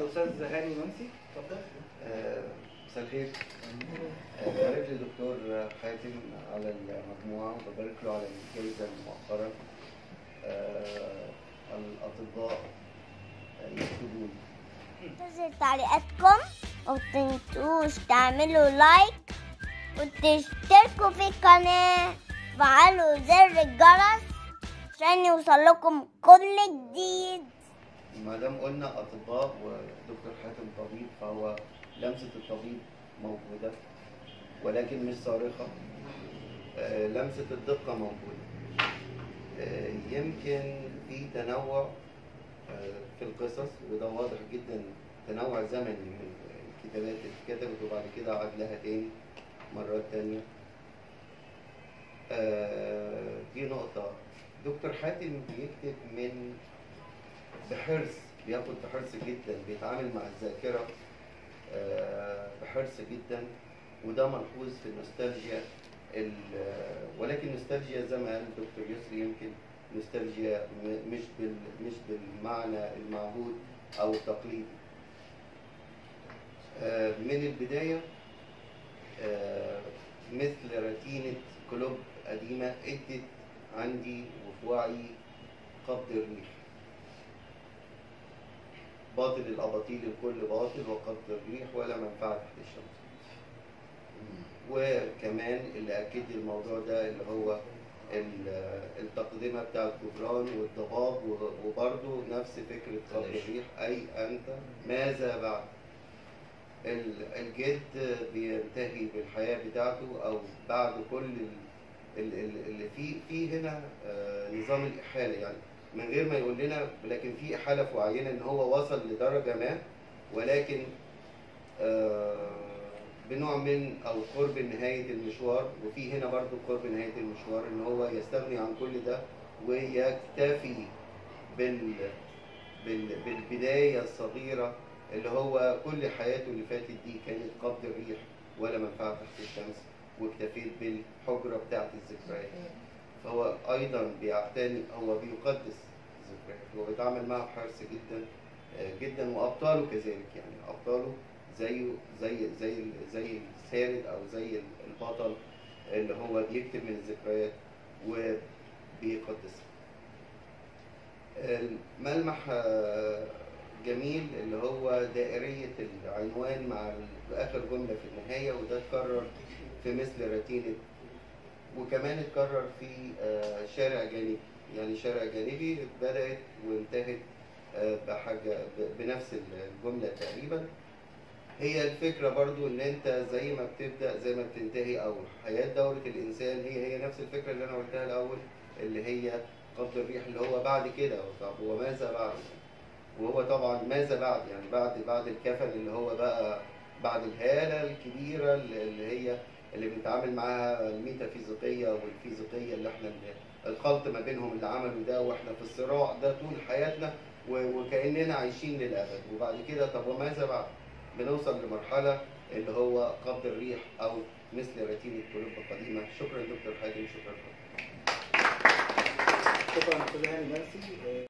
الاستاذ هاني منسي اتفضل آه، مساء الخير آه، ببارك للدكتور حاتم على المجموعة وببارك له على الجائزة مؤخرا آه، الأطباء يكتبون انتظر تعليقاتكم ومتنسوش تعملوا لايك وتشتركوا في القناة وفعلوا زر الجرس عشان يوصلكم كل جديد ما دام قلنا أطباء ودكتور حاتم طبيب فهو لمسة الطبيب موجودة ولكن مش صارخة آه، لمسة الدقة موجودة آه، يمكن في تنوع آه، في القصص وده واضح جدا تنوع زمني من الكتابات اللي اتكتبت وبعد كده عاد لها تاني مرات تانية آه، دي نقطة دكتور حاتم بيكتب من بحرص بياخد بحرص جدا بيتعامل مع الذاكرة آه، بحرص جدا وده ملحوظ في النوستالجيا ال- ولكن نوستالجيا زي ما قال الدكتور يسري يمكن نوستالجيا م- مش بال مش بالمعنى المعهود او التقليدي آه، من البداية آه، مثل رتينة كلوب قديمة ادت عندي وفي وعي قبض الريح باطل الأباطيل الكل باطل وقبض الريح ولا منفعة تحت الشمس وكمان اللي أكد لي الموضوع ده اللي هو ال- التقدمة بتاع الجبران والضباب و- وبرضه نفس فكرة قبض الريح أي أنت ماذا بعد ال- الجد بينتهي بالحياة بتاعته أو بعد كل ال- ال- ال- اللي في في هنا آه، نظام الإحالة يعني من غير ما يقول لنا لكن في إحالة في وعينا إن هو وصل لدرجة ما ولكن آه، بنوع من أو قرب نهاية المشوار وفي هنا برضو قرب نهاية المشوار إن هو يستغني عن كل ده ويكتفي بال بال بالبداية الصغيرة اللي هو كل حياته اللي فاتت دي كانت قبض الريح ولا منفعة تحت الشمس واكتفيت بالحجرة بتاعت الذكريات فهو أيضا بيعتني هو بيقدس الذكريات هو بيتعامل معها بحرص جدا آه، جدا وأبطاله كذلك يعني أبطاله زيه زي زي زي السارد أو زي البطل اللي هو بيكتب من الذكريات وبيقدسها الملمح آه، جميل اللي هو دائرية العنوان مع ال- آخر جملة في النهاية وده اتكرر في مثل رتينة وكمان اتكرر في آه، شارع جانبي يعني شارع جانبي بدأت وانتهت آه، بحاجة ب- بنفس الجملة تقريبا هي الفكرة برضو ان انت زي ما بتبدأ زي ما بتنتهي او حياة دورة الانسان هي هي نفس الفكرة اللي انا قلتها الاول اللي هي قبض الريح اللي هو بعد كده طب وماذا بعد وهو طبعا ماذا بعد يعني بعد بعد الكفن اللي هو بقى بعد الهالة الكبيرة اللي اللي هي اللي بنتعامل معاها الميتافيزيقية والفيزيقية اللي احنا ال- الخلط ما بينهم اللي عملوا ده واحنا في الصراع ده طول حياتنا و- وكأننا عايشين للأبد وبعد كده طب وماذا بعد؟ بنوصل لمرحلة اللي هو قبض الريح أو مثل رتينة قلوب القديمة شكرا دكتور حاتم شكرا شكرا استاذ هاني منسي